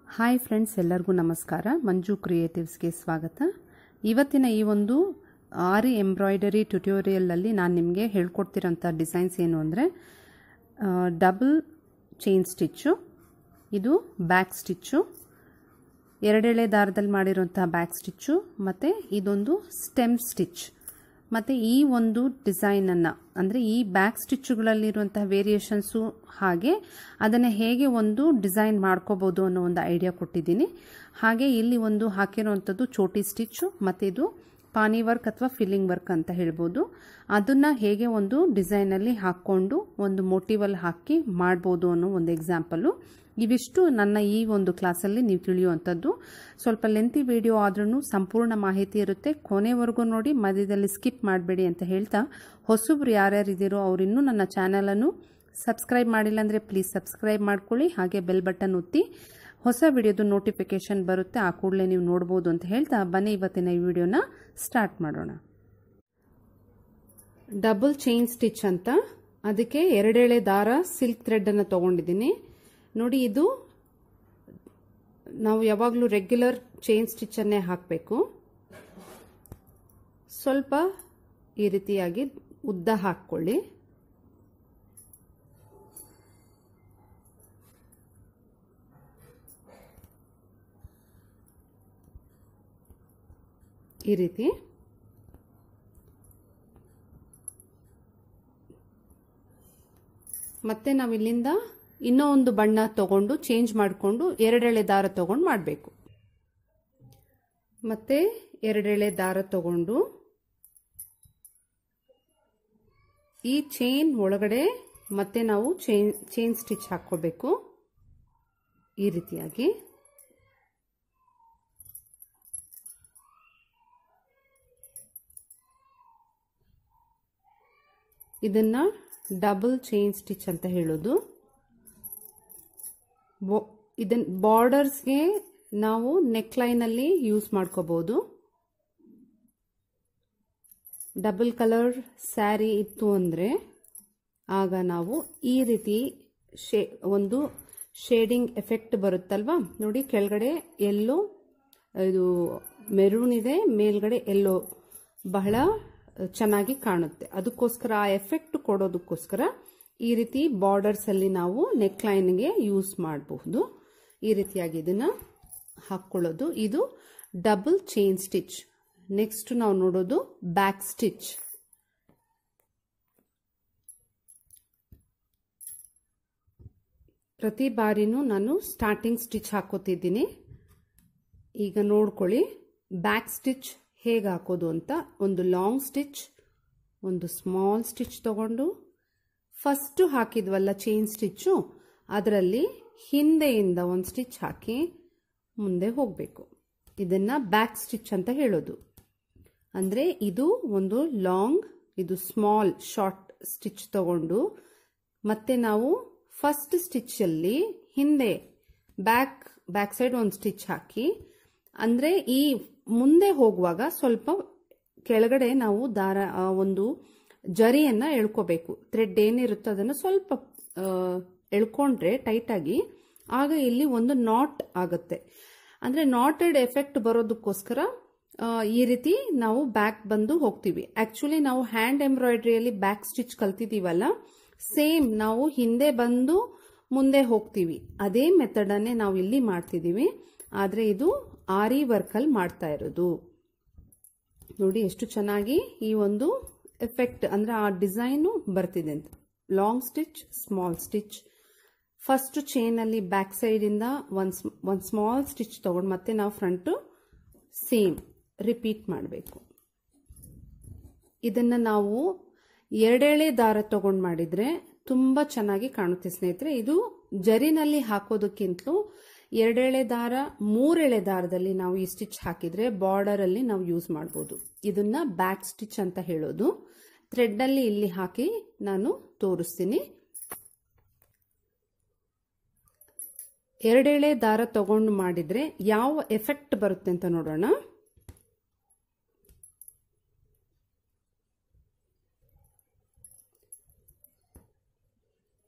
hi friends ಎಲ್ಲರಿಗೂ ನಮಸ್ಕಾರ ಮಂಜು ಕ್ರಿಯೇಟಿವ್ಸ್ಗೆ ಸ್ವಾಗತ ಇವತ್ತಿನ ಈ ಒಂದು ಆರಿ ಎಂಬ್ರಾಯ್ಡರಿ ಟ್ಯುಟೋರಿಯಲಲ್ಲಿ ನಾನು ನಿಮಗೆ ಹೇಳ್ಕೊಡ್ತಿರೋಂಥ ಡಿಸೈನ್ಸ್ ಏನು ಅಂದರೆ ಡಬಲ್ ಚೈನ್ ಸ್ಟಿಚ್ಚು ಇದು ಬ್ಯಾಕ್ ಸ್ಟಿಚ್ಚು ಎರಡೆಳೆ ದಾರದಲ್ಲಿ ಮಾಡಿರೋಂಥ ಬ್ಯಾಕ್ ಸ್ಟಿಚ್ಚು ಮತ್ತು ಇದೊಂದು ಸ್ಟೆಮ್ ಸ್ಟಿಚ್ ಮತ್ತು ಈ ಒಂದು ಡಿಸೈನನ್ನು ಅಂದರೆ ಈ ಬ್ಯಾಕ್ ಸ್ಟಿಚ್ಚುಗಳಲ್ಲಿರುವಂತಹ ವೇರಿಯೇಷನ್ಸು ಹಾಗೆ ಅದನ್ನು ಹೇಗೆ ಒಂದು ಡಿಸೈನ್ ಮಾಡ್ಕೋಬೋದು ಅನ್ನೋ ಒಂದು ಐಡಿಯಾ ಕೊಟ್ಟಿದ್ದೀನಿ ಹಾಗೆ ಇಲ್ಲಿ ಒಂದು ಹಾಕಿರುವಂಥದ್ದು ಚೋಟಿ ಸ್ಟಿಚ್ಚು ಮತ್ತು ಇದು ಪಾನಿ ವರ್ಕ್ ಅಥವಾ ಫಿಲ್ಲಿಂಗ್ ವರ್ಕ್ ಅಂತ ಹೇಳ್ಬೋದು ಅದನ್ನು ಹೇಗೆ ಒಂದು ಡಿಸೈನಲ್ಲಿ ಹಾಕ್ಕೊಂಡು ಒಂದು ಮೋಟಿವಲ್ಲಿ ಹಾಕಿ ಮಾಡ್ಬೋದು ಅನ್ನೋ ಒಂದು ಎಕ್ಸಾಂಪಲು ಇವಿಷ್ಟು ನನ್ನ ಈ ಒಂದು ಕ್ಲಾಸಲ್ಲಿ ನೀವು ತಿಳಿಯುವಂಥದ್ದು ಸ್ವಲ್ಪ ಲೆಂತಿ ವಿಡಿಯೋ ಆದ್ರೂ ಸಂಪೂರ್ಣ ಮಾಹಿತಿ ಇರುತ್ತೆ ಕೊನೆವರೆಗೂ ನೋಡಿ ಮಧ್ಯದಲ್ಲಿ ಸ್ಕಿಪ್ ಮಾಡಬೇಡಿ ಅಂತ ಹೇಳ್ತಾ ಹೊಸಬ್ರು ಯಾರ್ಯಾರು ಇದ್ದೀರೋ ಅವರಿನ್ನೂ ನನ್ನ ಚಾನಲನ್ನು ಸಬ್ಸ್ಕ್ರೈಬ್ ಮಾಡಿಲ್ಲ ಅಂದರೆ ಪ್ಲೀಸ್ ಸಬ್ಸ್ಕ್ರೈಬ್ ಮಾಡ್ಕೊಳ್ಳಿ ಹಾಗೆ ಬೆಲ್ ಬಟನ್ ಒತ್ತಿ ಹೊಸ ವಿಡಿಯೋದು ನೋಟಿಫಿಕೇಶನ್ ಬರುತ್ತೆ ಆ ಕೂಡಲೇ ನೀವು ನೋಡ್ಬೋದು ಅಂತ ಹೇಳ್ತಾ ಬನ್ನಿ ಇವತ್ತಿನ ಈ ವಿಡಿಯೋನ ಸ್ಟಾರ್ಟ್ ಮಾಡೋಣ ಡಬಲ್ ಚೈನ್ ಸ್ಟಿಚ್ ಅಂತ ಅದಕ್ಕೆ ಎರಡೆಳೆ ದಾರ ಸಿಲ್ಕ್ ಥ್ರೆಡನ್ನು ತೊಗೊಂಡಿದ್ದೀನಿ ನೋಡಿ ಇದು ನಾವು ಯಾವಾಗಲೂ ರೆಗ್ಯುಲರ್ ಚೈನ್ ಸ್ಟಿಚ್ಚನ್ನೇ ಹಾಕಬೇಕು ಸ್ವಲ್ಪ ಈ ರೀತಿಯಾಗಿ ಉದ್ದ ಹಾಕ್ಕೊಳ್ಳಿ ಈ ರೀತಿ ಮತ್ತೆ ನಾವು ಇಲ್ಲಿಂದ ಇನ್ನೂ ಒಂದು ಬಣ್ಣ ತಗೊಂಡು ಚೇಂಜ್ ಮಾಡಿಕೊಂಡು ಎರಡೆಳೆ ದಾರ ತಗೊಂಡು ಮಾಡಬೇಕು ಮತ್ತೆ ಎರಡೆಳೆ ದಾರ ತಗೊಂಡು ಈ ಚೈನ್ ಒಳಗಡೆ ಮತ್ತೆ ನಾವು ಚೈನ್ ಚೈನ್ ಸ್ಟಿಚ್ ಹಾಕ್ಕೋಬೇಕು ಈ ರೀತಿಯಾಗಿ ಇದನ್ನ ಡಬಲ್ ಚೈನ್ ಸ್ಟಿಚ್ ಅಂತ ಹೇಳೋದು ಇದನ್ ಬಾರ್ಡರ್ಸ್ಗೆ ನಾವು ನೆಕ್ ಲೈನಲ್ಲಿ ಯೂಸ್ ಮಾಡ್ಕೋಬಹುದು ಡಬಲ್ ಕಲರ್ ಸ್ಯಾರಿ ಇತ್ತು ಅಂದರೆ ಆಗ ನಾವು ಈ ರೀತಿ ಶೇ ಒಂದು ಶೇಡಿಂಗ್ ಎಫೆಕ್ಟ್ ಬರುತ್ತಲ್ವಾ ನೋಡಿ ಕೆಳಗಡೆ ಎಲ್ಲೋ ಇದು ಮೆರೂನ್ ಇದೆ ಮೇಲ್ಗಡೆ ಎಲ್ಲೋ ಬಹಳ ಚೆನ್ನಾಗಿ ಕಾಣುತ್ತೆ ಅದಕ್ಕೋಸ್ಕರ ಆ ಎಫೆಕ್ಟ್ ಕೊಡೋದಕ್ಕೋಸ್ಕರ ಈ ರೀತಿ ಬಾರ್ಡರ್ಸ್ ಅಲ್ಲಿ ನಾವು ನೆಕ್ ಲೈನ್ಗೆ ಯೂಸ್ ಮಾಡಬಹುದು ಈ ರೀತಿಯಾಗಿ ಇದನ್ನ ಹಾಕೊಳ್ಳೋದು ಇದು ಡಬಲ್ ಚೈನ್ ಸ್ಟಿಚ್ ನೆಕ್ಸ್ಟ್ ನಾವು ನೋಡೋದು ಬ್ಯಾಕ್ ಸ್ಟಿಚ್ ಪ್ರತಿ ಬಾರಿನೂ ನಾನು ಸ್ಟಾರ್ಟಿಂಗ್ ಸ್ಟಿಚ್ ಹಾಕೋತಿದ್ದೀನಿ ಈಗ ನೋಡ್ಕೊಳ್ಳಿ ಬ್ಯಾಕ್ ಸ್ಟಿಚ್ ಹೇಗೆ ಹಾಕೋದು ಅಂತ ಒಂದು ಲಾಂಗ್ ಸ್ಟಿಚ್ ಒಂದು ಸ್ಮಾಲ್ ಸ್ಟಿಚ್ ತಗೊಂಡು ಫಸ್ಟ್ ಹಾಕಿದ್ವಲ್ಲ ಚೈನ್ ಸ್ಟಿಚ್ಚು ಅದರಲ್ಲಿ ಹಿಂದೆಯಿಂದ ಒಂದು ಸ್ಟಿಚ್ ಹಾಕಿ ಮುಂದೆ ಹೋಗಬೇಕು ಇದನ್ನ ಬ್ಯಾಕ್ ಸ್ಟಿಚ್ ಅಂತ ಹೇಳೋದು ಅಂದರೆ ಇದು ಒಂದು ಲಾಂಗ್ ಇದು ಸ್ಮಾಲ್ ಶಾರ್ಟ್ ಸ್ಟಿಚ್ ತಗೊಂಡು ಮತ್ತೆ ನಾವು ಫಸ್ಟ್ ಸ್ಟಿಚ್ಚಲ್ಲಿ ಹಿಂದೆ ಬ್ಯಾಕ್ ಬ್ಯಾಕ್ ಸೈಡ್ ಒಂದು ಸ್ಟಿಚ್ ಹಾಕಿ ಅಂದರೆ ಈ ಮುಂದೆ ಹೋಗುವಾಗ ಸ್ವಲ್ಪ ಕೆಳಗಡೆ ನಾವು ದಾರ ಒಂದು ಜರಿಯನ್ನ ಎಳ್ಕೋಬೇಕು ಥ್ರೆಡ್ ಏನಿರುತ್ತೋ ಅದನ್ನು ಸ್ವಲ್ಪ ಎಳ್ಕೊಂಡ್ರೆ ಟೈಟಾಗಿ ಆಗ ಇಲ್ಲಿ ಒಂದು ನಾಟ್ ಆಗುತ್ತೆ ಅಂದರೆ ನಾಟೆಡ್ ಎಫೆಕ್ಟ್ ಬರೋದಕ್ಕೋಸ್ಕರ ಈ ರೀತಿ ನಾವು ಬ್ಯಾಕ್ ಬಂದು ಹೋಗ್ತೀವಿ ಆಕ್ಚುಲಿ ನಾವು ಹ್ಯಾಂಡ್ ಎಂಬ್ರಾಯ್ಡ್ರಿಯಲ್ಲಿ ಬ್ಯಾಕ್ ಸ್ಟಿಚ್ ಕಲ್ತಿದ್ದೀವಲ್ಲ ಸೇಮ್ ನಾವು ಹಿಂದೆ ಬಂದು ಮುಂದೆ ಹೋಗ್ತೀವಿ ಅದೇ ಮೆಥಡನ್ನೇ ನಾವು ಇಲ್ಲಿ ಮಾಡ್ತಿದ್ದೀವಿ ಆದರೆ ಇದು ಆರಿ ವರ್ಕಲ್ಲಿ ಮಾಡ್ತಾ ಇರೋದು ನೋಡಿ ಎಷ್ಟು ಚೆನ್ನಾಗಿ ಈ ಒಂದು ಎಫೆಕ್ಟ್ ಅಂದರೆ ಆ ಡಿಸೈನು ಬರ್ತಿದೆ ಅಂತ long stitch small stitch first ಚೈನಲ್ಲಿ ಬ್ಯಾಕ್ ಸೈಡಿಂದ ಒಂದು ಒಂದು ಸ್ಮಾಲ್ ಸ್ಟಿಚ್ ತಗೊಂಡು ಮತ್ತೆ ನಾವು ಫ್ರಂಟು ಸೇಮ್ ರಿಪೀಟ್ ಮಾಡಬೇಕು ಇದನ್ನು ನಾವು ಎರಡೆಳೆ ದಾರ ತಗೊಂಡು ಮಾಡಿದರೆ ತುಂಬ ಚೆನ್ನಾಗಿ ಕಾಣುತ್ತೆ ಸ್ನೇಹಿತರೆ ಇದು ಜರಿನಲ್ಲಿ ಹಾಕೋದಕ್ಕಿಂತಲೂ ಎರಡೆಳೆ ದಾರ ಮೂರೆಳೆ ದಾರದಲ್ಲಿ ನಾವು ಈ ಸ್ಟಿಚ್ ಹಾಕಿದ್ರೆ ಬಾರ್ಡರ್ ಅಲ್ಲಿ ನಾವು ಯೂಸ್ ಮಾಡ್ಬೋದು ಇದನ್ನ ಬ್ಯಾಕ್ ಸ್ಟಿಚ್ ಅಂತ ಹೇಳೋದು ಥ್ರೆಡ್ ಅಲ್ಲಿ ಇಲ್ಲಿ ಹಾಕಿ ನಾನು ತೋರಿಸ್ತೀನಿ ಎರಡೆಳೆ ದಾರ ತಗೊಂಡು ಮಾಡಿದ್ರೆ ಯಾವ ಎಫೆಕ್ಟ್ ಬರುತ್ತೆ ಅಂತ ನೋಡೋಣ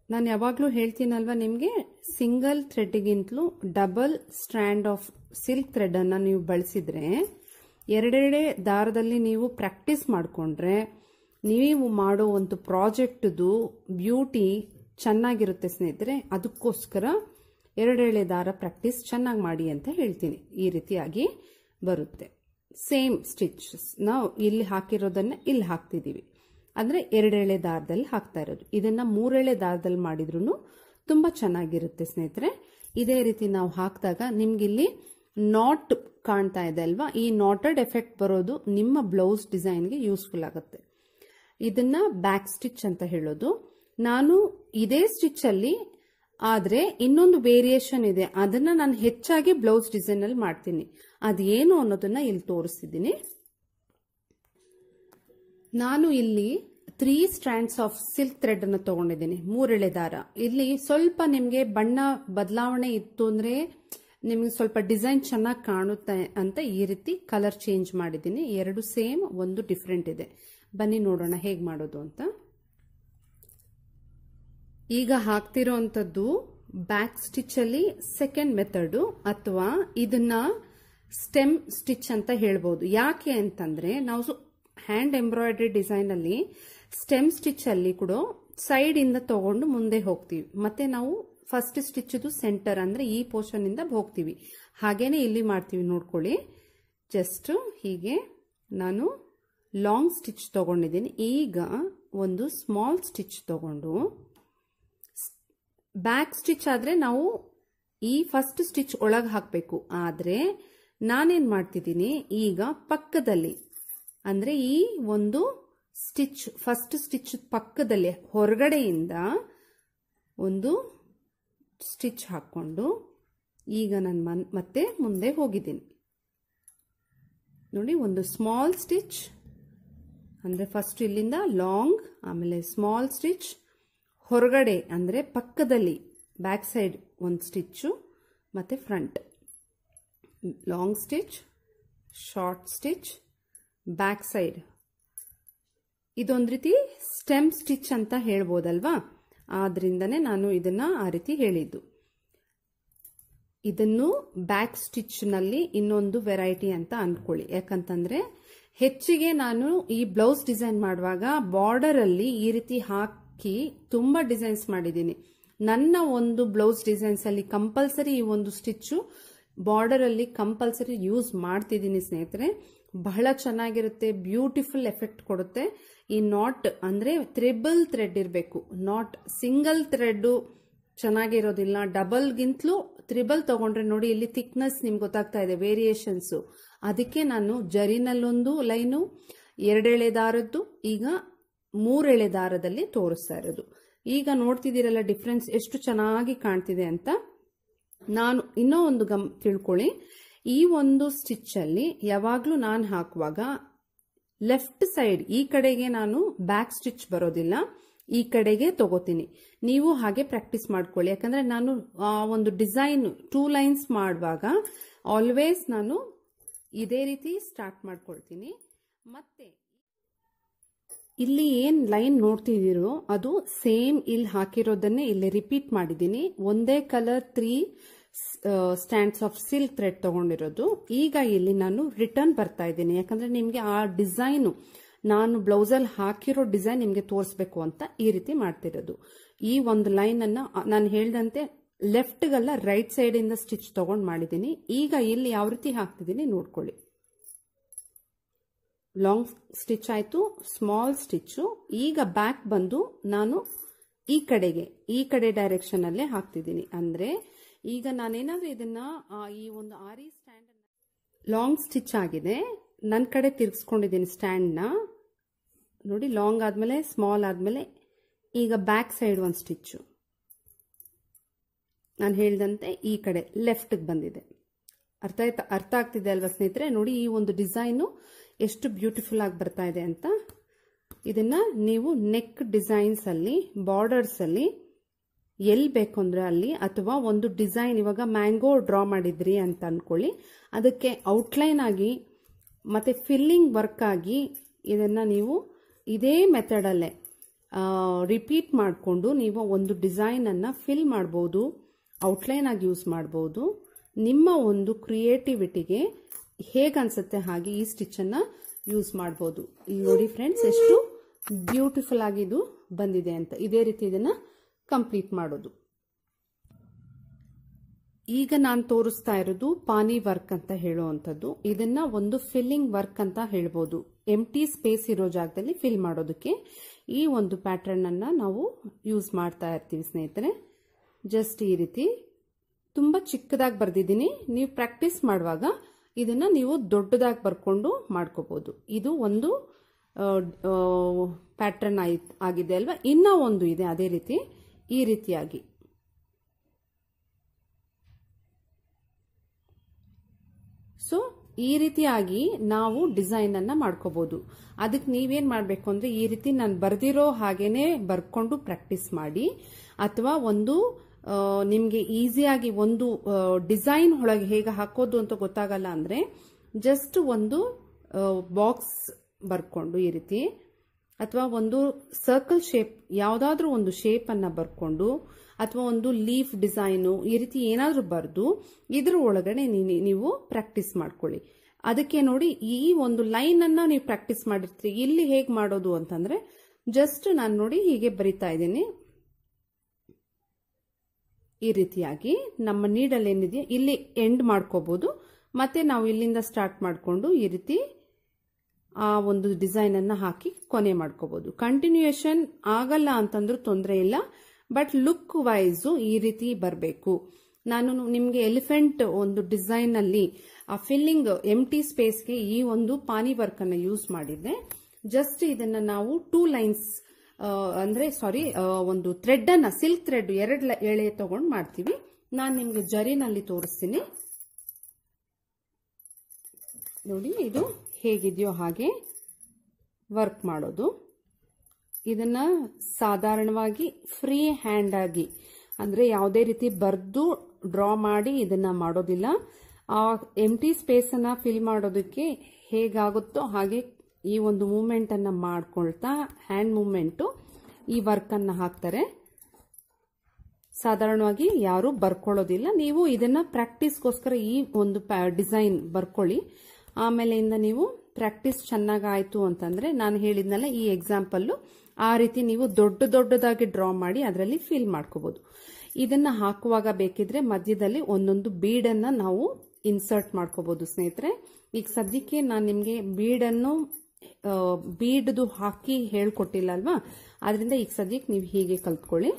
ನಾನು ಯಾವಾಗಲೂ ಹೇಳ್ತೀನಲ್ವ ನಿಮಗೆ ಸಿಂಗಲ್ ಥ್ರೆಡ್ಗಿಂತಲೂ ಡಬಲ್ ಸ್ಟ್ರ್ಯಾಂಡ್ ಆಫ್ ಸಿಲ್ಕ್ ಥ್ರೆಡನ್ನು ನೀವು ಬಳಸಿದ್ರೆ ಎರಡೆರಡೆ ದಾರದಲ್ಲಿ ನೀವು ಪ್ರಾಕ್ಟೀಸ್ ಮಾಡಿಕೊಂಡ್ರೆ ನೀವು ಮಾಡೋ ಒಂದು ಪ್ರಾಜೆಕ್ಟ್ದು ಬ್ಯೂಟಿ ಚೆನ್ನಾಗಿರುತ್ತೆ ಸ್ನೇಹಿತರೆ ಅದಕ್ಕೋಸ್ಕರ ಎರಡೆರಡೆ ದಾರ ಪ್ರಾಕ್ಟೀಸ್ ಚೆನ್ನಾಗಿ ಮಾಡಿ ಅಂತ ಹೇಳ್ತೀನಿ ಈ ರೀತಿಯಾಗಿ ಬರುತ್ತೆ ಸೇಮ್ ಸ್ಟಿಚಸ್ ನಾವು ಇಲ್ಲಿ ಹಾಕಿರೋದನ್ನ ಇಲ್ಲಿ ಹಾಕ್ತಿದ್ದೀವಿ ಅಂದರೆ ಎರಡೆಳೆ ದಾರದಲ್ಲಿ ಹಾಕ್ತಾ ಇರೋದು ಇದನ್ನ ಮೂರೆಳೆ ದಾರದಲ್ಲಿ ಮಾಡಿದ್ರು ತುಂಬ ಚೆನ್ನಾಗಿರುತ್ತೆ ಸ್ನೇಹಿತರೆ ಇದೇ ರೀತಿ ನಾವು ಹಾಕಿದಾಗ ನಿಮ್ಗಿಲ್ಲಿ ನಾಟ್ ಕಾಣ್ತಾ ಇದೆ ಅಲ್ವಾ ಈ ನಾಟೆಡ್ ಎಫೆಕ್ಟ್ ಬರೋದು ನಿಮ್ಮ ಬ್ಲೌಸ್ ಡಿಸೈನ್ಗೆ ಯೂಸ್ಫುಲ್ ಆಗುತ್ತೆ ಇದನ್ನ ಬ್ಯಾಕ್ ಸ್ಟಿಚ್ ಅಂತ ಹೇಳೋದು ನಾನು ಇದೇ ಸ್ಟಿಚ್ ಅಲ್ಲಿ ಆದ್ರೆ ಇನ್ನೊಂದು ವೇರಿಯೇಷನ್ ಇದೆ ಅದನ್ನ ನಾನು ಹೆಚ್ಚಾಗಿ ಬ್ಲೌಸ್ ಡಿಸೈನ್ ಅಲ್ಲಿ ಮಾಡ್ತೀನಿ ಅದೇನು ಅನ್ನೋದನ್ನ ಇಲ್ಲಿ ತೋರಿಸ್ತಿದ್ದೀನಿ ನಾನು ಇಲ್ಲಿ three strands of silk thread ಅನ್ನು ತಗೊಂಡಿದ್ದೀನಿ ಮೂರೆಳೆ ದಾರ ಇಲ್ಲಿ ಸ್ವಲ್ಪ ನಿಮಗೆ ಬಣ್ಣ ಬದಲಾವಣೆ ಇತ್ತು ಅಂದ್ರೆ ನಿಮಗೆ ಸ್ವಲ್ಪ ಡಿಸೈನ್ ಚೆನ್ನಾಗಿ ಕಾಣುತ್ತೆ ಅಂತ ಈ ರೀತಿ ಕಲರ್ ಚೇಂಜ್ ಮಾಡಿದ್ದೀನಿ ಎರಡು ಸೇಮ್ ಒಂದು ಡಿಫ್ರೆಂಟ್ ಇದೆ ಬನ್ನಿ ನೋಡೋಣ ಹೇಗೆ ಮಾಡೋದು ಅಂತ ಈಗ ಹಾಕ್ತಿರೋಂಥದ್ದು ಬ್ಯಾಕ್ ಸ್ಟಿಚ್ ಅಲ್ಲಿ ಸೆಕೆಂಡ್ ಮೆಥಡ್ ಅಥವಾ ಇದನ್ನ ಸ್ಟೆಮ್ ಸ್ಟಿಚ್ ಅಂತ ಹೇಳ್ಬೋದು ಯಾಕೆ ಅಂತಂದ್ರೆ ನಾವು ಹ್ಯಾಂಡ್ ಎಂಬ್ರಾಯ್ಡ್ರಿ ಡಿಸೈನ್ ಅಲ್ಲಿ ಸ್ಟೆಮ್ ಸ್ಟಿಚ್ ಅಲ್ಲಿ ಕೂಡ ಸೈಡ್ ಇಂದ ತಗೊಂಡು ಮುಂದೆ ಹೋಗ್ತೀವಿ ಮತ್ತೆ ನಾವು ಫಸ್ಟ್ ಸ್ಟಿಚ್ ಸೆಂಟರ್ ಅಂದ್ರೆ ಈ ಪೋರ್ಷನ್ ಇಂದ ಹೋಗ್ತೀವಿ ಹಾಗೇನೆ ಇಲ್ಲಿ ಮಾಡ್ತೀವಿ ನೋಡ್ಕೊಳ್ಳಿ ಜಸ್ಟ್ ಹೀಗೆ ನಾನು ಲಾಂಗ್ ಸ್ಟಿಚ್ ತಗೊಂಡಿದ್ದೀನಿ ಈಗ ಒಂದು ಸ್ಮಾಲ್ ಸ್ಟಿಚ್ ತಗೊಂಡು ಬ್ಯಾಕ್ ಸ್ಟಿಚ್ ಆದ್ರೆ ನಾವು ಈ ಫಸ್ಟ್ ಸ್ಟಿಚ್ ಒಳಗೆ ಹಾಕಬೇಕು ಆದ್ರೆ ನಾನೇನ್ ಮಾಡ್ತಿದ್ದೀನಿ ಈಗ ಪಕ್ಕದಲ್ಲಿ ಅಂದ್ರೆ ಈ ಒಂದು ಸ್ಟಿಚ್ ಫಸ್ಟ್ ಸ್ಟಿಚ್ ಪಕ್ಕದಲ್ಲಿ ಹೊರಗಡೆಯಿಂದ ಒಂದು ಸ್ಟಿಚ್ ಹಾಕ್ಕೊಂಡು ಈಗ ನಾನು ಮನ್ ಮತ್ತೆ ಮುಂದೆ ಹೋಗಿದ್ದೀನಿ ನೋಡಿ ಒಂದು ಸ್ಮಾಲ್ ಸ್ಟಿಚ್ ಅಂದರೆ ಫಸ್ಟ್ ಇಲ್ಲಿಂದ ಲಾಂಗ್ ಆಮೇಲೆ ಸ್ಮಾಲ್ ಸ್ಟಿಚ್ ಹೊರಗಡೆ ಅಂದರೆ ಪಕ್ಕದಲ್ಲಿ ಬ್ಯಾಕ್ ಸೈಡ್ ಒಂದು ಸ್ಟಿಚ್ಚು ಮತ್ತು front long stitch short stitch back side ಇದೊಂದು ರೀತಿ ಸ್ಟೆಮ್ ಸ್ಟಿಚ್ ಅಂತ ಹೇಳ್ಬೋದಲ್ವಾ ಆದ್ರಿಂದನೇ ನಾನು ಇದನ್ನ ಆ ರೀತಿ ಹೇಳಿದ್ದು ಇದನ್ನು ಬ್ಯಾಕ್ ಸ್ಟಿಚ್ನಲ್ಲಿ ಇನ್ನೊಂದು ವೆರೈಟಿ ಅಂತ ಅನ್ಕೊಳ್ಳಿ ಯಾಕಂತಂದ್ರೆ ಹೆಚ್ಚಿಗೆ ನಾನು ಈ ಬ್ಲೌಸ್ ಡಿಸೈನ್ ಮಾಡುವಾಗ ಬಾರ್ಡರ್ ಅಲ್ಲಿ ಈ ರೀತಿ ಹಾಕಿ ತುಂಬಾ ಡಿಸೈನ್ಸ್ ಮಾಡಿದ್ದೀನಿ ನನ್ನ ಒಂದು ಬ್ಲೌಸ್ ಡಿಸೈನ್ಸ್ ಅಲ್ಲಿ ಕಂಪಲ್ಸರಿ ಈ ಒಂದು ಸ್ಟಿಚ್ಚು ಬಾರ್ಡರ್ ಅಲ್ಲಿ ಕಂಪಲ್ಸರಿ ಯೂಸ್ ಮಾಡ್ತಿದ್ದೀನಿ ಸ್ನೇಹಿತರೆ ಬಹಳ ಚೆನ್ನಾಗಿರುತ್ತೆ ಬ್ಯೂಟಿಫುಲ್ ಎಫೆಕ್ಟ್ ಕೊಡುತ್ತೆ ಈ ನಾಟ್ ಅಂದ್ರೆ ತ್ರಿಬಲ್ ಥ್ರೆಡ್ ಇರಬೇಕು ನಾಟ್ ಸಿಂಗಲ್ ಥ್ರೆಡ್ ಚೆನ್ನಾಗಿರೋದಿಲ್ಲ ಡಬಲ್ಗಿಂತಲೂ ತ್ರಿಬಲ್ ತಗೊಂಡ್ರೆ ನೋಡಿ ಇಲ್ಲಿ ಥಿಕ್ನೆಸ್ ನಿಮ್ಗೆ ಗೊತ್ತಾಗ್ತಾ ಇದೆ ವೇರಿಯೇಷನ್ಸ್ ಅದಕ್ಕೆ ನಾನು ಜರಿನಲ್ಲೊಂದು ಲೈನು ಎರಡೆಳೆ ದಾರದ್ದು ಈಗ ಮೂರೆಳೆ ದಾರದಲ್ಲಿ ತೋರಿಸ್ತಾ ಇರೋದು ಈಗ ನೋಡ್ತಿದ್ದೀರಲ್ಲ ಡಿಫ್ರೆನ್ಸ್ ಎಷ್ಟು ಚೆನ್ನಾಗಿ ಕಾಣ್ತಿದೆ ಅಂತ ನಾನು ಇನ್ನೂ ಒಂದು ಗಮ್ ತಿಳ್ಕೊಳ್ಳಿ ಈ ಒಂದು ಸ್ಟಿಚ್ ಅಲ್ಲಿ ಯಾವಾಗ್ಲೂ ನಾನು ಹಾಕುವಾಗ ಲೆಫ್ಟ್ ಸೈಡ್ ಈ ಕಡೆಗೆ ನಾನು ಬ್ಯಾಕ್ ಸ್ಟಿಚ್ ಬರೋದಿಲ್ಲ ಈ ಕಡೆಗೆ ತಗೋತೀನಿ ನೀವು ಹಾಗೆ ಪ್ರಾಕ್ಟೀಸ್ ಮಾಡ್ಕೊಳ್ಳಿ ಯಾಕಂದ್ರೆ ನಾನು ಆ ಒಂದು ಡಿಸೈನ್ ಟೂ ಲೈನ್ಸ್ ಮಾಡುವಾಗ ಆಲ್ವೇಸ್ ನಾನು ಇದೇ ರೀತಿ ಸ್ಟಾರ್ಟ್ ಮಾಡ್ಕೊಳ್ತೀನಿ ಮತ್ತೆ ಇಲ್ಲಿ ಏನ್ ಲೈನ್ ನೋಡ್ತಿದ್ದೀರೋ ಅದು ಸೇಮ್ ಇಲ್ಲಿ ಹಾಕಿರೋದನ್ನೇ ಇಲ್ಲಿ ರಿಪೀಟ್ ಮಾಡಿದ್ದೀನಿ ಒಂದೇ colour three stands of silk thread ತಗೊಂಡಿರೋದು ಈಗ ಇಲ್ಲಿ ನಾನು ರಿಟರ್ನ್ ಬರ್ತಾ ಇದ್ದೀನಿ ಯಾಕಂದ್ರೆ ನಿಮಗೆ ಆ ಡಿಸೈನು ನಾನು ಬ್ಲೌಸಲ್ಲಿ ಹಾಕಿರೋ ಡಿಸೈನ್ ನಿಮಗೆ ತೋರಿಸ್ಬೇಕು ಅಂತ ಈ ರೀತಿ ಮಾಡ್ತಿರೋದು ಈ ಒಂದು ಲೈನ್ ಅನ್ನ ನಾನು ಹೇಳ್ದಂತೆ ಲೆಫ್ಟ್ಗಲ್ಲ ರೈಟ್ ಸೈಡ್ ಇಂದ ಸ್ಟಿಚ್ ತಗೊಂಡ್ ಮಾಡಿದ್ದೀನಿ ಈಗ ಇಲ್ಲಿ ಯಾವ ರೀತಿ ಹಾಕ್ತಿದ್ದೀನಿ ನೋಡ್ಕೊಳ್ಳಿ ಲಾಂಗ್ ಸ್ಟಿಚ್ ಆಯಿತು ಸ್ಮಾಲ್ ಸ್ಟಿಚ್ಚು ಈಗ ಬ್ಯಾಕ್ ಬಂದು ನಾನು ಈ ಕಡೆಗೆ ಈ ಕಡೆ ಡೈರೆಕ್ಷನ್ ಅಲ್ಲೇ ಹಾಕ್ತಿದ್ದೀನಿ ಅಂದ್ರೆ ಈಗ ನಾನೇನಾದ್ರೂ ಇದನ್ನ ಈ ಒಂದು ಆರಿ ಸ್ಟ್ಯಾಂಡ್ ಲಾಂಗ್ ಸ್ಟಿಚ್ ಆಗಿದೆ ನನ್ನ ಕಡೆ ತಿರ್ಗಿಸ್ಕೊಂಡಿದ್ದೀನಿ ಸ್ಟ್ಯಾಂಡ್ನ ನೋಡಿ ಲಾಂಗ್ ಆದಮೇಲೆ ಸ್ಮಾಲ್ ಆದಮೇಲೆ ಈಗ ಬ್ಯಾಕ್ ಸೈಡ್ ಒಂದು ಸ್ಟಿಚ್ಚು ನಾನು ಹೇಳ್ದಂತೆ ಈ ಕಡೆ ಲೆಫ್ಟ್ಗೆ ಬಂದಿದೆ ಅರ್ಥ ಆಯ್ತಾ ಅರ್ಥ ಆಗ್ತಿದೆ ಅಲ್ವಾ ಸ್ನೇಹಿತರೆ ನೋಡಿ ಈ ಒಂದು ಡಿಸೈನು ಎಷ್ಟು ಬ್ಯೂಟಿಫುಲ್ ಆಗಿ ಬರ್ತಾ ಇದೆ ಅಂತ ಇದನ್ನ ನೀವು ನೆಕ್ ಡಿಸೈನ್ಸ್ ಅಲ್ಲಿ ಬಾರ್ಡರ್ಸ್ ಅಲ್ಲಿ ಎಲ್ಲಿ ಬೇಕು ಅಂದ್ರೆ ಅಲ್ಲಿ ಅಥವಾ ಒಂದು ಡಿಸೈನ್ ಇವಾಗ ಮ್ಯಾಂಗೋ ಡ್ರಾ ಮಾಡಿದ್ರಿ ಅಂತ ಅನ್ಕೊಳ್ಳಿ ಅದಕ್ಕೆ ಔಟ್ಲೈನ್ ಆಗಿ ಮತ್ತೆ ಫಿಲ್ಲಿಂಗ್ ವರ್ಕ್ ಆಗಿ ಇದನ್ನ ನೀವು ಇದೇ ಮೆಥಡಲ್ಲೇ ರಿಪೀಟ್ ಮಾಡಿಕೊಂಡು ನೀವು ಒಂದು ಡಿಸೈನನ್ನು ಫಿಲ್ ಮಾಡ್ಬೋದು ಔಟ್ಲೈನ್ ಆಗಿ ಯೂಸ್ ಮಾಡ್ಬೋದು ನಿಮ್ಮ ಒಂದು ಕ್ರಿಯೇಟಿವಿಟಿಗೆ ಹೇಗೆ ಅನ್ಸುತ್ತೆ ಹಾಗೆ ಈ ಸ್ಟಿಚ್ಚನ್ನು ಯೂಸ್ ಮಾಡ್ಬೋದು ಇಲ್ಲಿ ನೋಡಿ ಫ್ರೆಂಡ್ಸ್ ಎಷ್ಟು ಬ್ಯೂಟಿಫುಲ್ ಆಗಿ ಇದು ಬಂದಿದೆ ಅಂತ ಇದೇ ರೀತಿ ಇದನ್ನು ಕಂಪ್ಲೀಟ್ ಮಾಡೋದು ಈಗ ನಾನು ತೋರಿಸ್ತಾ ಇರೋದು ಪಾನಿ ವರ್ಕ್ ಅಂತ ಹೇಳುವಂಥದ್ದು ಇದನ್ನ ಒಂದು ಫಿಲ್ಲಿಂಗ್ ವರ್ಕ್ ಅಂತ ಹೇಳ್ಬೋದು ಎಂಟಿ ಸ್ಪೇಸ್ ಇರೋ ಜಾಗದಲ್ಲಿ ಫಿಲ್ ಮಾಡೋದಕ್ಕೆ ಈ ಒಂದು ಪ್ಯಾಟರ್ನ್ ಅನ್ನ ನಾವು ಯೂಸ್ ಮಾಡ್ತಾ ಇರ್ತೀವಿ ಸ್ನೇಹಿತರೆ ಜಸ್ಟ್ ಈ ರೀತಿ ತುಂಬ ಚಿಕ್ಕದಾಗಿ ಬರ್ದಿದ್ದೀನಿ ನೀವು ಪ್ರಾಕ್ಟೀಸ್ ಮಾಡುವಾಗ ಇದನ್ನ ನೀವು ದೊಡ್ಡದಾಗಿ ಬರ್ಕೊಂಡು ಮಾಡ್ಕೋಬಹುದು ಇದು ಒಂದು ಪ್ಯಾಟರ್ನ್ ಆಗಿದೆ ಅಲ್ವಾ ಇನ್ನ ಒಂದು ಇದೆ ಅದೇ ರೀತಿ ಈ ರೀತಿಯಾಗಿ ಸೊ ಈ ರೀತಿಯಾಗಿ ನಾವು ಡಿಸೈನ್ ಅನ್ನ ಮಾಡ್ಕೋಬಹುದು ಅದಕ್ಕೆ ನೀವೇನ್ ಮಾಡಬೇಕು ಅಂದ್ರೆ ಈ ರೀತಿ ನಾನು ಬರ್ದಿರೋ ಹಾಗೇನೆ ಬರ್ಕೊಂಡು ಪ್ರಾಕ್ಟೀಸ್ ಮಾಡಿ ಅಥವಾ ಒಂದು ನಿಮಗೆ ಈಸಿಯಾಗಿ ಒಂದು ಡಿಸೈನ್ ಒಳಗೆ ಹೇಗೆ ಹಾಕೋದು ಅಂತ ಗೊತ್ತಾಗಲ್ಲ ಅಂದ್ರೆ ಜಸ್ಟ್ ಒಂದು ಬಾಕ್ಸ್ ಬರ್ಕೊಂಡು ಈ ರೀತಿ ಅಥವಾ ಒಂದು ಸರ್ಕಲ್ ಶೇಪ್ ಯಾವುದಾದ್ರೂ ಒಂದು ಶೇಪ್ ಅನ್ನ ಬರ್ಕೊಂಡು ಅಥವಾ ಒಂದು ಲೀಫ್ ಡಿಸೈನು ಈ ರೀತಿ ಏನಾದರೂ ಬರೆದು ಇದ್ರ ಒಳಗಡೆ ನೀವು ಪ್ರಾಕ್ಟೀಸ್ ಮಾಡ್ಕೊಳ್ಳಿ ಅದಕ್ಕೆ ನೋಡಿ ಈ ಒಂದು ಲೈನ್ ಅನ್ನ ನೀವು ಪ್ರಾಕ್ಟೀಸ್ ಮಾಡಿರ್ತೀರಿ ಇಲ್ಲಿ ಹೇಗೆ ಮಾಡೋದು ಅಂತಂದ್ರೆ ಜಸ್ಟ್ ನಾನು ನೋಡಿ ಹೀಗೆ ಬರಿತಾ ಇದ್ದೀನಿ ಈ ರೀತಿಯಾಗಿ ನಮ್ಮ ನೀಡಲ್ಲಿ ಏನಿದೆ ಇಲ್ಲಿ ಎಂಡ್ ಮಾಡ್ಕೋಬಹುದು ಮತ್ತೆ ನಾವು ಇಲ್ಲಿಂದ ಸ್ಟಾರ್ಟ್ ಮಾಡಿಕೊಂಡು ಈ ರೀತಿ ಆ ಒಂದು ಡಿಸೈನ್ ಅನ್ನ ಹಾಕಿ ಕೊನೆ ಮಾಡ್ಕೋಬಹುದು ಕಂಟಿನ್ಯೂಯೇಷನ್ ಆಗಲ್ಲ ಅಂತಂದ್ರೂ ತೊಂದರೆ ಇಲ್ಲ ಬಟ್ ಲುಕ್ ವೈಸ್ ಈ ರೀತಿ ಬರಬೇಕು ನಾನು ನಿಮಗೆ ಎಲಿಫೆಂಟ್ ಒಂದು ಡಿಸೈನ್ ಅಲ್ಲಿ ಆ ಫಿಲ್ಲಿಂಗ್ ಎಮ್ ಟಿ ಸ್ಪೇಸ್ಗೆ ಈ ಒಂದು ಪಾನಿ ವರ್ಕ್ ಅನ್ನ ಯೂಸ್ ಮಾಡಿದ್ದೆ ಜಸ್ಟ್ ಇದನ್ನ ನಾವು ಟೂ ಲೈನ್ಸ್ ಅಂದ್ರೆ ಸಾರಿ ಒಂದು ಥ್ರೆಡ್ ಅನ್ನ ಸಿಲ್ಕ್ ಥ್ರೆಡ್ ಎರಡು ಎಳೆ ತಗೊಂಡು ಮಾಡ್ತೀವಿ ನಾನು ನಿಮ್ಗೆ ಜರಿನಲ್ಲಿ ತೋರಿಸ್ತೀನಿ ನೋಡಿ ಇದು ಹೇಗಿದೆಯೋ ಹಾಗೆ ವರ್ಕ್ ಮಾಡೋದು ಇದನ್ನ ಸಾಧಾರಣವಾಗಿ ಫ್ರೀ ಹ್ಯಾಂಡ್ ಆಗಿ ಅಂದ್ರೆ ಯಾವುದೇ ರೀತಿ ಬರೆದು ಡ್ರಾ ಮಾಡಿ ಇದನ್ನ ಮಾಡೋದಿಲ್ಲ ಆ ಎಮ್ ಟಿ ಸ್ಪೇಸ್ ಅನ್ನ ಫಿಲ್ ಮಾಡೋದಕ್ಕೆ ಹೇಗಾಗುತ್ತೋ ಹಾಗೆ ಈ ಒಂದು ಮೂಮೆಂಟ್ ಅನ್ನ ಮಾಡ್ಕೊಳ್ತಾ ಹ್ಯಾಂಡ್ ಮೂಮೆಂಟು ಈ ವರ್ಕ್ ಅನ್ನ ಹಾಕ್ತಾರೆ ಸಾಧಾರಣವಾಗಿ ಯಾರು ಬರ್ಕೊಳ್ಳೋದಿಲ್ಲ ನೀವು ಇದನ್ನ ಪ್ರಾಕ್ಟೀಸ್ಗೋಸ್ಕರ ಈ ಒಂದು ಡಿಸೈನ್ ಬರ್ಕೊಳ್ಳಿ ಆಮೇಲೆಯಿಂದ ನೀವು ಪ್ರಾಕ್ಟೀಸ್ ಚೆನ್ನಾಗಾಯ್ತು ಅಂತಂದ್ರೆ ನಾನು ಹೇಳಿದ್ನಲ್ಲ ಈ ಎಕ್ಸಾಂಪಲ್ಲು ಆ ರೀತಿ ನೀವು ದೊಡ್ಡ ದೊಡ್ಡದಾಗಿ ಡ್ರಾ ಮಾಡಿ ಅದರಲ್ಲಿ ಫಿಲ್ ಮಾಡ್ಕೋಬಹುದು ಇದನ್ನ ಹಾಕುವಾಗ ಬೇಕಿದ್ರೆ ಮಧ್ಯದಲ್ಲಿ ಒಂದೊಂದು ಬೀಡನ್ನ ನಾವು ಇನ್ಸರ್ಟ್ ಮಾಡ್ಕೋಬಹುದು ಸ್ನೇಹಿತರೆ ಈಗ ಸದ್ಯಕ್ಕೆ ನಾನು ನಿಮಗೆ ಬೀಡನ್ನು ಬೀಡ್ದು ಹಾಕಿ ಹೇಳ್ಕೊಟ್ಟಿಲ್ಲ ಅಲ್ವಾ ಆದ್ರಿಂದ ಈಗ ಸದ್ಯಕ್ಕೆ ನೀವು ಹೀಗೆ ಕಲ್ತ್ಕೊಳ್ಳಿ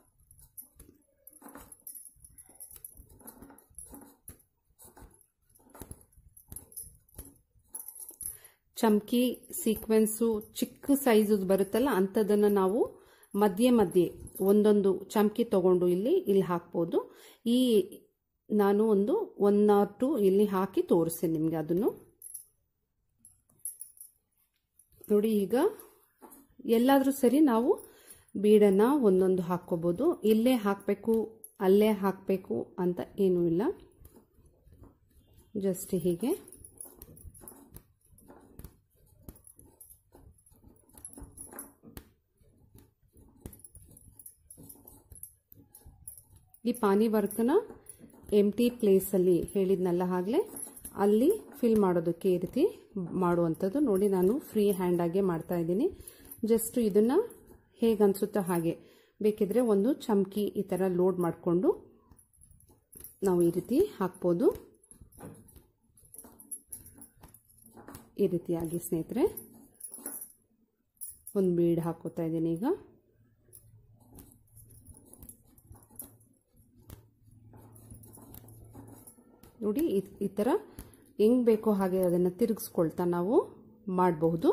ಚಮ್ಕಿ ಸೀಕ್ವೆನ್ಸು ಚಿಕ್ಕ ಸೈಜ್ ಬರುತ್ತಲ್ಲ ಅಂಥದ್ದನ್ನು ನಾವು ಮಧ್ಯೆ ಮಧ್ಯೆ ಒಂದೊಂದು ಚಮ್ಕಿ ತಗೊಂಡು ಇಲ್ಲಿ ಇಲ್ಲಿ ಹಾಕ್ಬೋದು ಈ ನಾನು ಒಂದು ಒನ್ ಆರ್ ಟು ಇಲ್ಲಿ ಹಾಕಿ ತೋರಿಸ್ತೀನಿ ನಿಮಗೆ ಅದನ್ನು ನೋಡಿ ಈಗ ಎಲ್ಲಾದರೂ ಸರಿ ನಾವು ಬೀಡನ್ನು ಒಂದೊಂದು ಹಾಕ್ಕೋಬೋದು ಇಲ್ಲೇ ಹಾಕಬೇಕು ಅಲ್ಲೇ ಹಾಕಬೇಕು ಅಂತ ಏನೂ ಇಲ್ಲ ಜಸ್ಟ್ ಹೀಗೆ ಈ ಪಾನಿ ವರ್ಕ್ನ ಎಮ್ ಟಿ ಪ್ಲೇಸಲ್ಲಿ ಹೇಳಿದ್ನಲ್ಲ ಆಗಲೇ ಅಲ್ಲಿ ಫಿಲ್ ಮಾಡೋದಕ್ಕೆ ಈ ರೀತಿ ಮಾಡುವಂಥದ್ದು ನೋಡಿ ನಾನು ಫ್ರೀ ಹ್ಯಾಂಡಾಗೆ ಮಾಡ್ತಾ ಇದ್ದೀನಿ ಜಸ್ಟ್ ಇದನ್ನು ಹೇಗೆ ಅನಿಸುತ್ತೋ ಹಾಗೆ ಬೇಕಿದ್ರೆ ಒಂದು ಚಮಕಿ ಈ ಥರ ಲೋಡ್ ಮಾಡಿಕೊಂಡು ನಾವು ಈ ರೀತಿ ಹಾಕ್ಬೋದು ಈ ರೀತಿಯಾಗಿ ಸ್ನೇಹಿತರೆ ಒಂದು ಬೀಡ್ ಹಾಕೋತಾ ಇದ್ದೀನಿ ಈಗ ನೋಡಿ ಈ ಥರ ಹೆಂಗ್ ಬೇಕೋ ಹಾಗೆ ಅದನ್ನು ತಿರುಗಿಸ್ಕೊಳ್ತಾ ನಾವು ಮಾಡಬಹುದು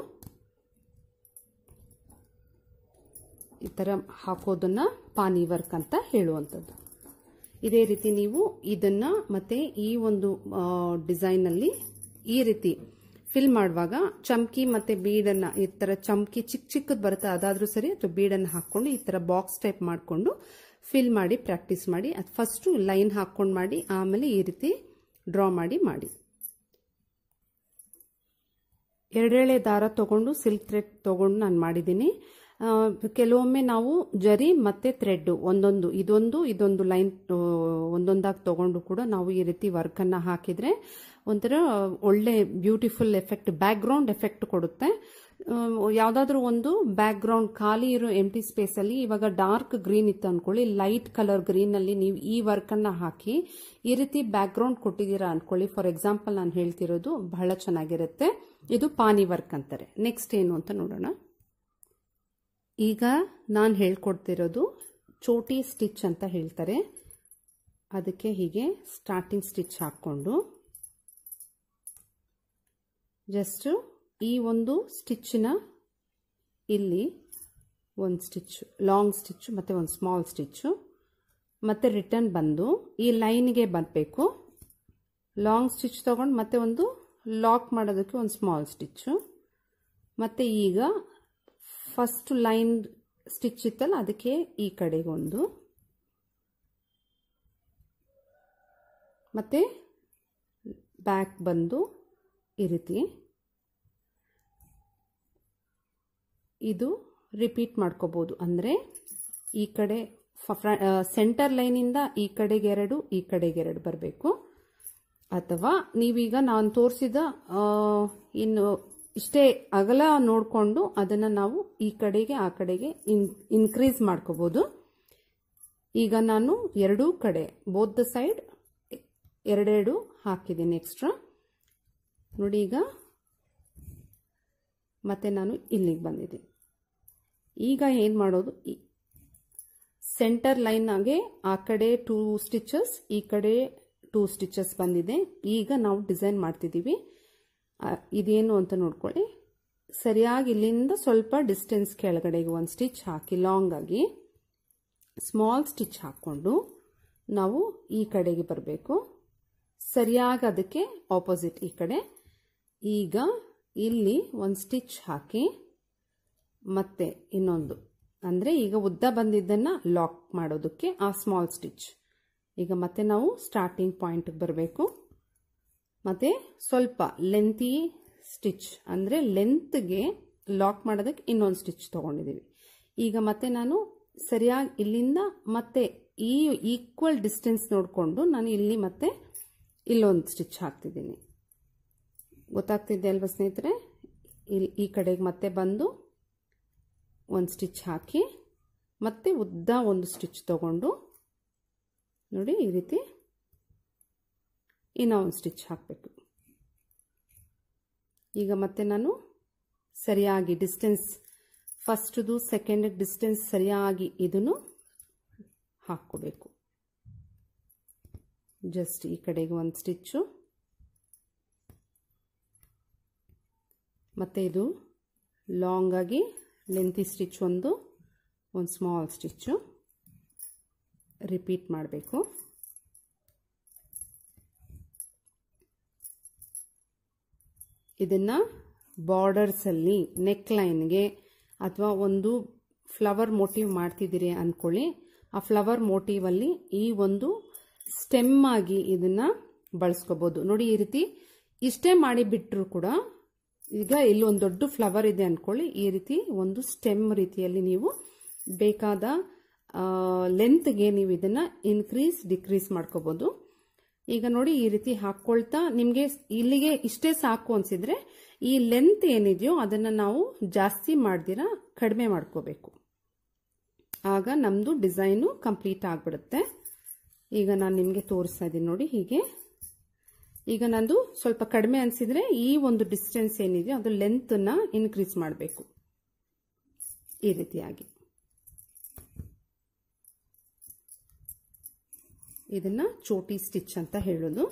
ಈ ಥರ ಹಾಕೋದನ್ನ ಪಾನಿ ವರ್ಕ್ ಅಂತ ಹೇಳುವಂಥದ್ದು ಇದೇ ರೀತಿ ನೀವು ಇದನ್ನ ಮತ್ತೆ ಈ ಒಂದು ಡಿಸೈನಲ್ಲಿ ಈ ರೀತಿ ಫಿಲ್ ಮಾಡುವಾಗ ಚಮ್ಕಿ ಮತ್ತೆ ಬೀಡನ್ನ ಈ ತರ ಚಮ್ಕಿ ಚಿಕ್ಕ ಚಿಕ್ಕದ್ ಬರುತ್ತೆ ಅದಾದ್ರೂ ಸರಿ ಅಥವಾ ಬೀಡನ್ನು ಹಾಕೊಂಡು ಈ ತರ ಬಾಕ್ಸ್ ಟೈಪ್ ಮಾಡಿಕೊಂಡು ಫಿಲ್ ಮಾಡಿ ಪ್ರಾಕ್ಟೀಸ್ ಮಾಡಿ ಅದು ಫಸ್ಟು ಲೈನ್ ಹಾಕೊಂಡು ಮಾಡಿ ಆಮೇಲೆ ಈ ರೀತಿ ಡ್ರಾ ಮಾಡಿ ಮಾಡಿ ಎರಡೆಳೆ ದಾರ ತಗೊಂಡು ಸಿಲ್ಕ್ ಥ್ರೆಡ್ ತಗೊಂಡು ನಾನು ಮಾಡಿದ್ದೀನಿ ಆ, ಕೆಲವೊಮ್ಮೆ ನಾವು ಜರಿ ಮತ್ತೆ ಥ್ರೆಡ್ ಒಂದೊಂದು ಇದೊಂದು ಇದೊಂದು ಲೈನ್ ಒಂದೊಂದಾಗಿ ತಗೊಂಡು ಕೂಡ ನಾವು ಈ ರೀತಿ ವರ್ಕನ್ನು ಹಾಕಿದ್ರೆ ಒಂಥರ ಒಳ್ಳೆ ಬ್ಯೂಟಿಫುಲ್ ಎಫೆಕ್ಟ್ ಬ್ಯಾಕ್ಗ್ರೌಂಡ್ ಎಫೆಕ್ಟ್ ಕೊಡುತ್ತೆ ಯಾವುದಾದ್ರೂ ಒಂದು ಬ್ಯಾಕ್ಗ್ರೌಂಡ್ ಖಾಲಿ ಇರೋ ಎಂಟಿ ಸ್ಪೇಸಲ್ಲಿ ಇವಾಗ ಡಾರ್ಕ್ ಗ್ರೀನ್ ಇತ್ತು ಅನ್ಕೊಳ್ಳಿ ಲೈಟ್ ಕಲರ್ ಗ್ರೀನಲ್ಲಿ ನೀವು ಈ ವರ್ಕನ್ನು ಹಾಕಿ ಈ ರೀತಿ ಬ್ಯಾಕ್ಗ್ರೌಂಡ್ ಕೊಟ್ಟಿದ್ದೀರಾ ಅನ್ಕೊಳ್ಳಿ ಫಾರ್ ಎಕ್ಸಾಂಪಲ್ ನಾನು ಹೇಳ್ತಿರೋದು ಬಹಳ ಚೆನ್ನಾಗಿರುತ್ತೆ ಇದು ಪಾನಿ ವರ್ಕ್ ಅಂತಾರೆ ನೆಕ್ಸ್ಟ್ ಏನು ಅಂತ ನೋಡೋಣ ಈಗ ನಾನು ಹೇಳ್ಕೊಡ್ತಿರೋದು ಚೋಟಿ ಸ್ಟಿಚ್ ಅಂತ ಹೇಳ್ತಾರೆ ಅದಕ್ಕೆ ಹೀಗೆ ಸ್ಟಾರ್ಟಿಂಗ್ ಸ್ಟಿಚ್ ಹಾಕ್ಕೊಂಡು ಜಸ್ಟ್ ಈ ಒಂದು ಸ್ಟಿಚ್ನ ಇಲ್ಲಿ ಒಂದು ಸ್ಟಿಚ್ ಲಾಂಗ್ ಸ್ಟಿಚ್ ಮತ್ತು ಒಂದು ಸ್ಮಾಲ್ ಸ್ಟಿಚ್ಚು ಮತ್ತು ರಿಟರ್ನ್ ಬಂದು ಈ ಲೈನ್ಗೆ ಬರಬೇಕು ಲಾಂಗ್ ಸ್ಟಿಚ್ ತೊಗೊಂಡು ಮತ್ತೆ ಒಂದು ಲಾಕ್ ಮಾಡೋದಕ್ಕೆ ಒಂದು ಸ್ಮಾಲ್ ಸ್ಟಿಚ್ಚು ಮತ್ತು ಈಗ ಫಸ್ಟ್ ಲೈನ್ ಸ್ಟಿಚ್ ಇತ್ತಲ್ಲ ಅದಕ್ಕೆ ಈ ಕಡೆಗೊಂದು ಮತ್ತು ಬ್ಯಾಕ್ ಬಂದು ಈ ರೀತಿ ಇದು ರಿಪೀಟ್ ಮಾಡ್ಕೋಬೋದು ಅಂದರೆ ಈ ಕಡೆ ಸೆಂಟರ್ ಲೈನಿಂದ ಈ ಕಡೆಗೆ ಎರಡು ಈ ಕಡೆಗೆ ಎರಡು ಬರಬೇಕು ಅಥವಾ ನೀವೀಗ ನಾನು ತೋರಿಸಿದ ಇನ್ನು ಇಷ್ಟೇ ಅಗಲ ನೋಡಿಕೊಂಡು ಅದನ್ನು ನಾವು ಈ ಕಡೆಗೆ ಆ ಕಡೆಗೆ ಇನ್ ಇನ್ಕ್ರೀಸ್ ಮಾಡ್ಕೋಬೋದು ಈಗ ನಾನು ಎರಡೂ ಕಡೆ ಬೋತ್ ದ ಸೈಡ್ ಎರಡೆರಡು ಹಾಕಿದ್ದೀನಿ ಎಕ್ಸ್ಟ್ರಾ ನೋಡಿ ಈಗ ಮತ್ತೆ ನಾನು ಇಲ್ಲಿಗೆ ಬಂದಿದ್ದೀನಿ ಈಗ ಏನು ಮಾಡೋದು ಸೆಂಟರ್ ಲೈನಾಗೆ ಆ ಕಡೆ ಟೂ ಸ್ಟಿಚಸ್ ಈ ಕಡೆ ಟೂ ಸ್ಟಿಚಸ್ ಬಂದಿದೆ ಈಗ ನಾವು ಡಿಸೈನ್ ಮಾಡ್ತಿದ್ದೀವಿ ಇದೇನು ಅಂತ ನೋಡ್ಕೊಳ್ಳಿ ಸರಿಯಾಗಿ ಇಲ್ಲಿಂದ ಸ್ವಲ್ಪ ಡಿಸ್ಟೆನ್ಸ್ ಕೆಳಗಡೆಗೆ ಒಂದು ಸ್ಟಿಚ್ ಹಾಕಿ ಲಾಂಗ್ ಆಗಿ ಸ್ಮಾಲ್ ಸ್ಟಿಚ್ ಹಾಕ್ಕೊಂಡು ನಾವು ಈ ಕಡೆಗೆ ಬರಬೇಕು ಸರಿಯಾಗಿ ಅದಕ್ಕೆ ಆಪೋಸಿಟ್ ಈ ಕಡೆ ಈಗ ಇಲ್ಲಿ ಒಂದು ಸ್ಟಿಚ್ ಹಾಕಿ ಮತ್ತೆ ಇನ್ನೊಂದು ಅಂದರೆ ಈಗ ಉದ್ದ ಬಂದಿದ್ದನ್ನು ಲಾಕ್ ಮಾಡೋದಕ್ಕೆ ಆ ಸ್ಮಾಲ್ ಸ್ಟಿಚ್ ಈಗ ಮತ್ತೆ ನಾವು ಸ್ಟಾರ್ಟಿಂಗ್ ಪಾಯಿಂಟ್ಗೆ ಬರಬೇಕು ಮತ್ತು ಸ್ವಲ್ಪ ಲೆಂತಿ ಸ್ಟಿಚ್ ಅಂದರೆ ಲೆಂತ್ಗೆ ಲಾಕ್ ಮಾಡೋದಕ್ಕೆ ಇನ್ನೊಂದು ಸ್ಟಿಚ್ ತೊಗೊಂಡಿದ್ದೀವಿ ಈಗ ಮತ್ತೆ ನಾನು ಸರಿಯಾಗಿ ಇಲ್ಲಿಂದ ಮತ್ತೆ ಈ ಈಕ್ವಲ್ ಡಿಸ್ಟೆನ್ಸ್ ನೋಡಿಕೊಂಡು ನಾನು ಇಲ್ಲಿ ಮತ್ತೆ ಇಲ್ಲೊಂದು ಸ್ಟಿಚ್ ಹಾಕ್ತಿದ್ದೀನಿ ಗೊತ್ತಾಗ್ತಿದೆ ಅಲ್ವಾ ಸ್ನೇಹಿತರೆ ಇಲ್ಲಿ ಈ ಕಡೆಗೆ ಮತ್ತೆ ಬಂದು ಒಂದು ಸ್ಟಿಚ್ ಹಾಕಿ ಮತ್ತೆ ಉದ್ದ ಒಂದು ಸ್ಟಿಚ್ ತಗೊಂಡು ನೋಡಿ ಈ ರೀತಿ ಇನ್ನೂ ಒಂದು ಸ್ಟಿಚ್ ಹಾಕಬೇಕು ಈಗ ಮತ್ತೆ ನಾನು ಸರಿಯಾಗಿ ಡಿಸ್ಟೆನ್ಸ್ ಫಸ್ಟ್ದು ಸೆಕೆಂಡ್ ಡಿಸ್ಟೆನ್ಸ್ ಸರಿಯಾಗಿ ಇದನ್ನು ಹಾಕ್ಕೋಬೇಕು ಜಸ್ಟ್ ಈ ಕಡೆಗೆ ಒಂದು ಸ್ಟಿಚ್ಚು ಮತ್ತು ಇದು ಲಾಂಗ್ ಆಗಿ ಲೆಂತಿ ಸ್ಟಿಚ್ ಒಂದು ಒಂದು ಸ್ಮಾಲ್ ಸ್ಟಿಚ್ಚು ರಿಪೀಟ್ ಮಾಡಬೇಕು ಇದನ್ನು ಬಾರ್ಡರ್ಸಲ್ಲಿ ನೆಕ್ ಲೈನ್ಗೆ ಅಥವಾ ಒಂದು ಫ್ಲವರ್ ಮೋಟಿವ್ ಮಾಡ್ತಿದ್ದೀರಿ ಅಂದ್ಕೊಳ್ಳಿ ಆ ಫ್ಲವರ್ ಮೋಟಿವಲ್ಲಿ ಈ ಒಂದು ಸ್ಟೆಮ್ ಆಗಿ ಇದನ್ನು ಬಳಸ್ಕೋಬೋದು ನೋಡಿ ಈ ರೀತಿ ಇಷ್ಟೇ ಮಾಡಿ ಬಿಟ್ಟರು ಕೂಡ ಈಗ ಇಲ್ಲಿ ಒಂದು ದೊಡ್ಡ ಫ್ಲವರ್ ಇದೆ ಅಂದ್ಕೊಳ್ಳಿ ಈ ರೀತಿ ಒಂದು ಸ್ಟೆಮ್ ರೀತಿಯಲ್ಲಿ ನೀವು ಬೇಕಾದ ಲೆಂತ್ಗೆ ನೀವು ಇದನ್ನು ಇನ್ಕ್ರೀಸ್ ಡಿಕ್ರೀಸ್ ಮಾಡ್ಕೋಬೋದು ಈಗ ನೋಡಿ ಈ ರೀತಿ ಹಾಕ್ಕೊಳ್ತಾ ನಿಮಗೆ ಇಲ್ಲಿಗೆ ಇಷ್ಟೇ ಸಾಕು ಅನ್ಸಿದ್ರೆ ಈ ಲೆಂತ್ ಏನಿದೆಯೋ ಅದನ್ನು ನಾವು ಜಾಸ್ತಿ ಮಾಡ್ದಿರ ಕಡಿಮೆ ಮಾಡ್ಕೋಬೇಕು ಆಗ ನಮ್ಮದು ಡಿಸೈನು ಕಂಪ್ಲೀಟ್ ಆಗಿಬಿಡುತ್ತೆ ಈಗ ನಾನು ನಿಮಗೆ ತೋರಿಸ್ತಾ ಇದ್ದೀನಿ ನೋಡಿ ಹೀಗೆ ಈಗ ನಂದು ಸ್ವಲ್ಪ ಕಡಿಮೆ ಅನಿಸಿದ್ರೆ ಈ ಒಂದು ಡಿಸ್ಟೆನ್ಸ್ ಏನಿದೆಯೋ ಅದು ಲೆಂತನ್ನ ಇನ್ಕ್ರೀಸ್ ಮಾಡಬೇಕು ಈ ರೀತಿಯಾಗಿ ಇದನ್ನ ಚೋಟಿ ಸ್ಟಿಚ್ ಅಂತ ಹೇಳೋದು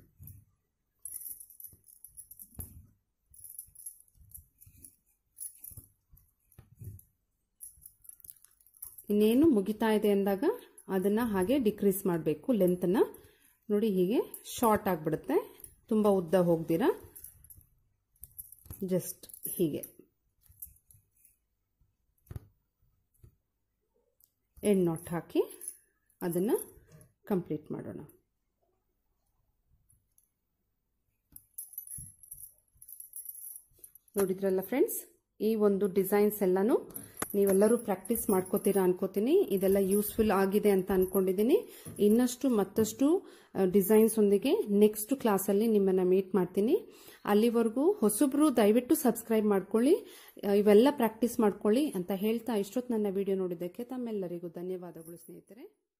ಇನ್ನೇನು ಮುಗಿತಾ ಇದೆ ಅಂದಾಗ ಅದನ್ನ ಹಾಗೆ ಡಿಕ್ರೀಸ್ ಮಾಡಬೇಕು ಲೆಂತನ್ನ ನೋಡಿ ಹೀಗೆ ಶಾರ್ಟ್ ಆಗಿಬಿಡುತ್ತೆ ತುಂಬ ಉದ್ದ ಹೋಗ್ದಿರ ಜಸ್ಟ್ ಹೀಗೆ ಎಂಡ್ ನಾಟ್ ಹಾಕಿ ಅದನ್ನು ಕಂಪ್ಲೀಟ್ ಮಾಡೋಣ ನೋಡಿದ್ರಲ್ಲ ಫ್ರೆಂಡ್ಸ್ ಈ ಒಂದು ಡಿಸೈನ್ಸ್ ಎಲ್ಲನೂ ನೀವೆಲ್ಲರೂ ಪ್ರಾಕ್ಟೀಸ್ ಮಾಡ್ಕೋತೀರಾ ಅನ್ಕೋತೀನಿ ಇದೆಲ್ಲ ಯೂಸ್ಫುಲ್ ಆಗಿದೆ ಅಂತ ಅನ್ಕೊಂಡಿದ್ದೀನಿ ಇನ್ನಷ್ಟು ಮತ್ತಷ್ಟು ಡಿಸೈನ್ಸ್ ಒಂದಿಗೆ ನೆಕ್ಸ್ಟ್ ಕ್ಲಾಸಲ್ಲಿ ನಿಮ್ಮನ್ನ ಮೀಟ್ ಮಾಡ್ತೀನಿ ಅಲ್ಲಿವರೆಗೂ ಹೊಸಬ್ರು ದಯವಿಟ್ಟು ಸಬ್ಸ್ಕ್ರೈಬ್ ಮಾಡ್ಕೊಳ್ಳಿ ಇವೆಲ್ಲ ಪ್ರಾಕ್ಟೀಸ್ ಮಾಡ್ಕೊಳ್ಳಿ ಅಂತ ಹೇಳ್ತಾ ಇಷ್ಟೊತ್ತು ನನ್ನ ವಿಡಿಯೋ ನೋಡಿದ್ದಕ್ಕೆ ತಮ್ಮೆಲ್ಲರಿಗೂ ಧನ್ಯವಾದಗಳು ಸ್ನೇಹಿತರೆ